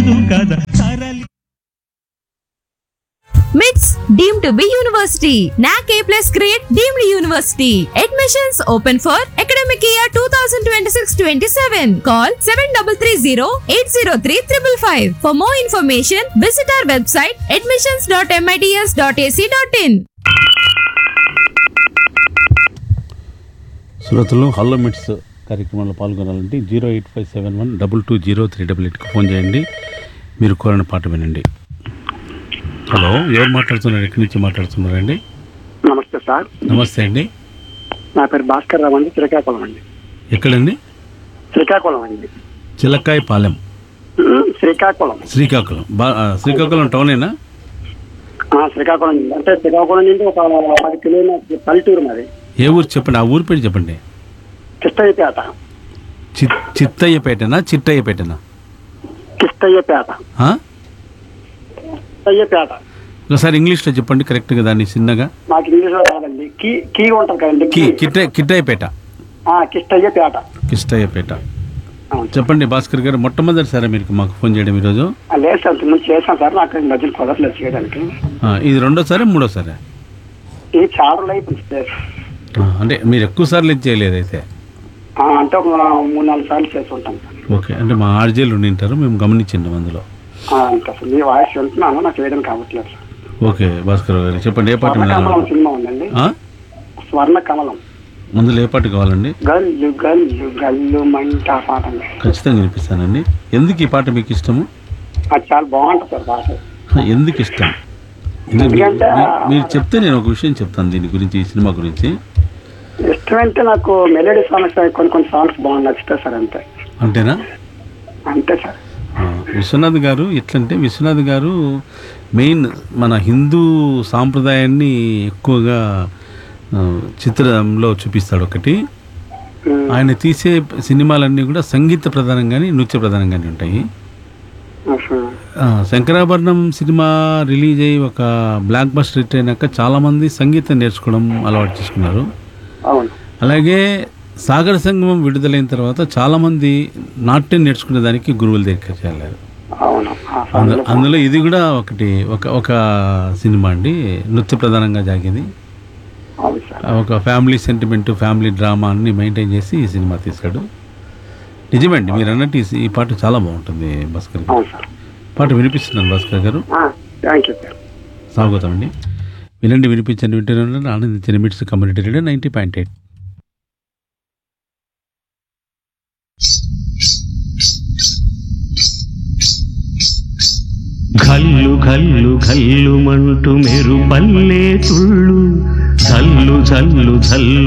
లేదు కదా తరలి MITS deemed to be university. NAC A plus grade deemed university. Admissions open for academic year 2026-27. Call 7330-803-555. For more information, visit our website admissions.mits.ac.in. శ్రోతలు hello MITS కార్యక్రమంలో పాల్గొనాలంటే zero eight five seven one double two zero three double ఎయిట్కి phone చేయండి మీరు కోరిన పాట వినండి hello ఎవరు మాట్లాడుతున్నారు ఎక్కడి నుంచి మాట్లాడుతున్నారండి నమస్తే సార్ నమస్తే అండి నా పేరు భాస్కర్ రావు అండి శ్రీకాకుళం అండి ఎక్కడండి శ్రీకాకుళం అండి చిలక్కాయ పాలెం ఉమ్, శ్రీకాకుళం శ్రీకాకుళం బా ఆ, శ్రీకాకుళం టౌనేనా ఆ, శ్రీకాకుళం నుండి. అంటే శ్రీకాకుళం నుండి ఒక పది కిలోమీటర్ పల్లెటూరు మాది ఏ ఊరు చెప్పండి ఆ ఊరు పేరు చెప్పండి కిష్టయ్యపేట చి చిత్తయ్యపేటనా చిట్టయ్యపేటనా కిష్టయ్యపేట ఆ? కిష్టయ్యపేట ఒకసారి ఇంగ్లీష్లో చెప్పండి కరెక్ట్గా దాన్ని చిన్నగా నాకు ఇంగ్లీష్ లో రాదండి కీ కీ ఉంటుంది కదండి కి కీ. కిట్ట కిట్టయ్యపేట ఆ, కిష్టయ్యపేట కిష్టయ్యపేట అవును. చెప్పండి భాస్కర్ గారు మొట్టమొదటిసారి మీరు మాకు ఫోన్ చేయడం ఈరోజు ఆ, లేదు సార్ ముందు చేశాను సార్ నాకు ఈ మధ్యన కుదరలేదు చేయడానికి ఆ, ఇది రెండోసారి మూడోసారి ఇది చాలా రోజులు అయిపోయింది సార్ అంటే మీరు ఎక్కువ సార్లు ఇది చేయలేదు అయితే ఆ, అంటే ఒక మూడు నాలుగు సార్లు చేసి ఉంటాను సార్ ఓకే అంటే మా ఆర్జేలు ఉండింటారు మేము గమనించిండు అందులో ఆ, ఇంకా సార్ మీ వాయిస్ వింటున్నాను నాకు వేయడం కావట్లేదు సార్ ఓకే భాస్కర్ గారు చెప్పండి ఏ పాట స్వర్ణ కమలం వినాలి సినిమా ఉందండి ఆ? స్వర్ణ కమలం ముందులో ఏ పాట కావాలండి గల్లు గల్లు గల్లు మంట ఆ పాట అండి ఖచ్చితంగా వినిపిస్తానండి ఎందుకు ఈ పాట మీకు ఇష్టము అది చాలా బాగుంటుంది సార్ పాట ఆ, ఎందుకు ఇష్టం ఎందుకు మీ- ఎందుకంటే- మీ- మీరు చెప్తే నేను ఒక విషయం చెప్తాను దీని గురించి ఈ సినిమా గురించి ఇష్టమంటే నాకు మెలోడీ సాంగ్స్ కొన్ని కొన్ని సాంగ్స్ బాగా నచ్చుతాయి సార్ అంతే అంతేనా అంతే సార్ ఆ, విశ్వనాథ్ గారు ఎట్లంటే విశ్వనాథ్ గారు మెయిన్ మన హిందూ సాంప్రదాయాన్ని ఎక్కువగా ఆ, చిత్రంలో చూపిస్తాడు ఒకటి ఉమ్, ఆయన తీసే సినిమాలన్నీ కూడా సంగీత ప్రధానంగానే నృత్య ప్రధానంగానే ఉంటాయి అసలు, ఆ, శంకరాభరణం సినిమా రిలీజ్ అయ్యి ఒక బ్లాక్ బస్టర్ హిట్ అయినాక చాలామంది సంగీతం నేర్చుకోవడం అలవాటు చేసుకున్నారు అవును అలాగే సాగర సంగమం విడుదలైన తర్వాత చాలామంది నాట్యం నేర్చుకునే దానికి గురువుల దగ్గరికి వెళ్ళారు అవును ఆ అందు సాంగ్స్ అందులో ఇది కూడా ఒకటి ఒక ఒక సినిమా అండి నృత్య ప్రధానంగా జాగింది అవును సార్ ఒక ఫ్యామిలీ సెంటిమెంట్ ఫ్యామిలీ డ్రామా అన్ని మెయింటైన్ చేసి ఈ సినిమా తీశాడు నిజమండి మీరు అన్నట్టు ఈ సి- ఈ పాట చాలా బాగుంటుంది భాస్కర్ గారు అవును సార్ పాట వినిపిస్తున్నాను భాస్కర్ గారు థ్యాంక్ యూ సార్ స్వాగతం వినండి వినిపించండి వింటూనే ఆనందించండి MITS community radio ninety point eight ఘల్లు ఘల్లు ఘల్లుమంటూ మెరుపల్లే తుళ్ళు జల్లు జల్లు జల్లు